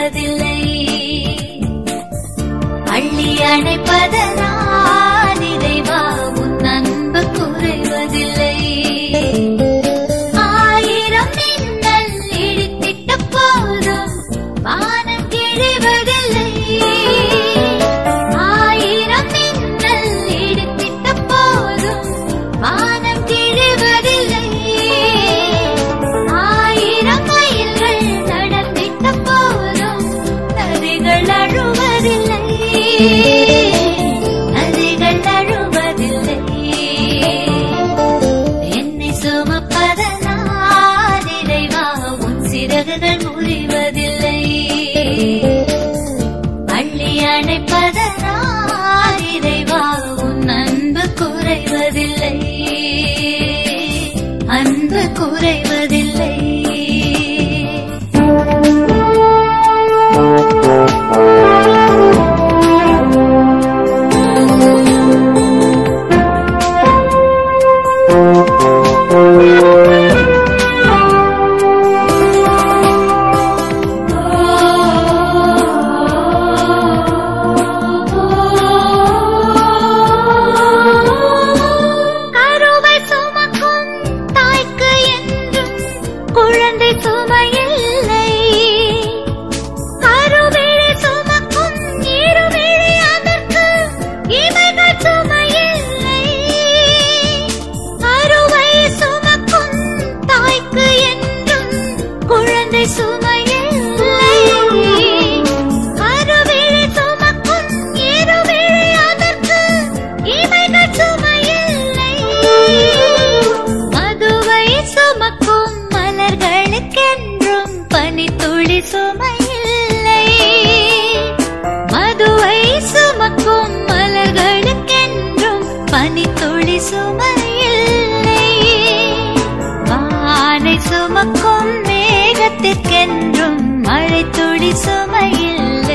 குறைவதில்லை அள்ளி அணைப்பதனால் இறைவா உன் அன்பு குறைவதில்லை ஆயிரம் மின்னல் இடித்திட்ட போதும் வானம் கிழிவதில்லை ஆயிரம் மின்னல் இடித்திட்ட போதும் வானம் கிழிவதில்லை ஆயிரம் மைல்கள் நடந்திட்ட போதும் நதிகள் அழுவதில்லை நதிகள் அழுவதில்லை என்னை சுமப்பதனால் இறைவா உன் சிறகுகள் முறிவதில்லை அள்ளி அணைப்பதனால் இறைவா உன் அன்பு குறைவதில்லை அன்பு குறைவதில்லை கருவை சுமக்கும் தாய்க்கு என்றும் குழந்தை சுமையில்லை கருவிழி சுமக்கும் இருவிழி அதற்கு இமைகள் சுமையில்லை கருவை சுமக்கும் தாய்க்கு என்றும் குழந்தை சுமையில்லை கருவிழி சுமக்கும் இருவிழி அதற்கு இமைகள் சுமையில்லை மதுவை சுமக்கும் மலர்களுக்கென்றும் பனித்துளி சுமையில்லை மதுவை சுமக்கும் மலர்களுக்கென்றும் பனித்துளி சுமையில்லை வானை சுமக்கும் மேகத்திற்கென்றும் மழை துளி சுமையில்லை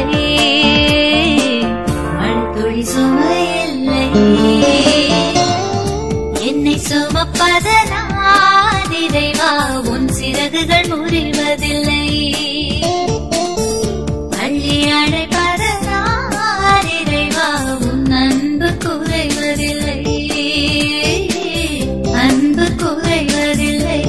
மழை துளி சுமையில்லை என்னை சுமப்பதனால் இறைவா உன் சிறகுகள் முறிவதில்லை அள்ளி அழைப்பதனால் இறைவா உன் அன்பு குறைவதில்லை அன்பு குறைவதில்லை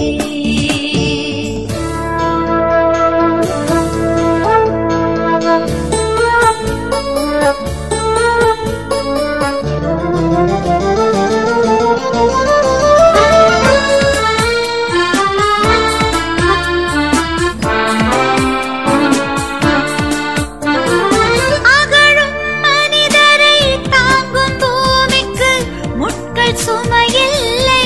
அகழும் மனிதரை தாங்கும் பூமிக்கு முட்கள் சுமையில்லை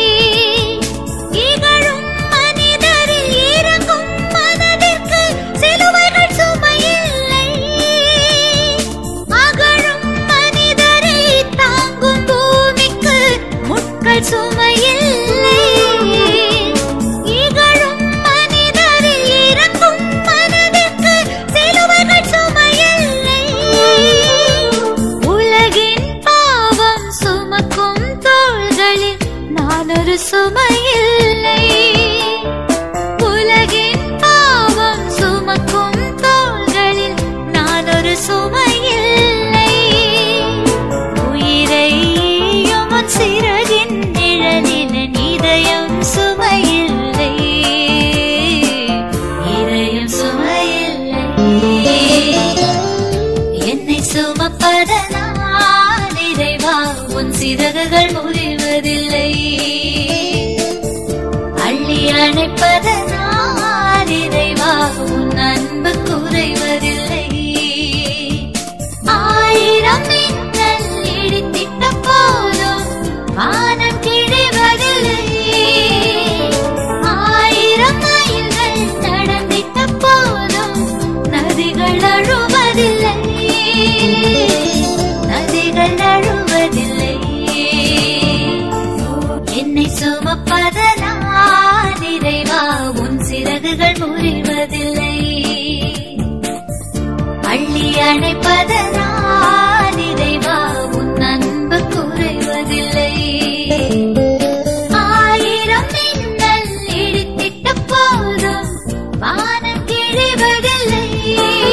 இகழும் மனிதரில் இறங்கும் மனதிற்கு சிலுவைகள் சுமையில்லை அகழும் மனிதரை தாங்கும் பூமிக்கு முட்கள் சுமையில்லை இகழும் மனிதரில் இறங்கும் மனதிற்கு சிலுவைகள் சுமையில்லை உலகின் பாவம் சுமக்கும் தோள்களில் நான் ஒரு சுமையில்லை உலகின் பாவம் சுமக்கும் தோள்களில் நான் ஒரு சுமையில்லை உயிரை உன் சிறகின் நிழலில் இதயம் சுமையில்லை இதயம் சுமையில்லை என்னை சுமப்பதனால் இறைவா உன் சிறகுகள் முறிவதில்லை அள்ளி அணைப்பதனால் இறைவா உன் அன்பு குறைவதில்லை ஆயிரம் மின்னல் இடித்திட்ட போதும் வானம் கிழிவதில்லை ஆயிரம் மைல்கள் நடந்திட்ட போதும் நதிகள் அழுவதில்லை நதிகள் அழுவதில்லை என்னை சுமப்பதனால் இறைவா உன் சிறகுகள் முறிவதில்லை அள்ளி அணைப்பதனால் இறைவா உன் அன்பு குறைவதில்லை ஆயிரம் மின்னல் இடித்திட்ட போதும் வானம் கிழிவதில்லை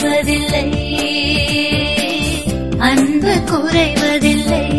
குறைவதில்லை அன்பு குறைவதில்லை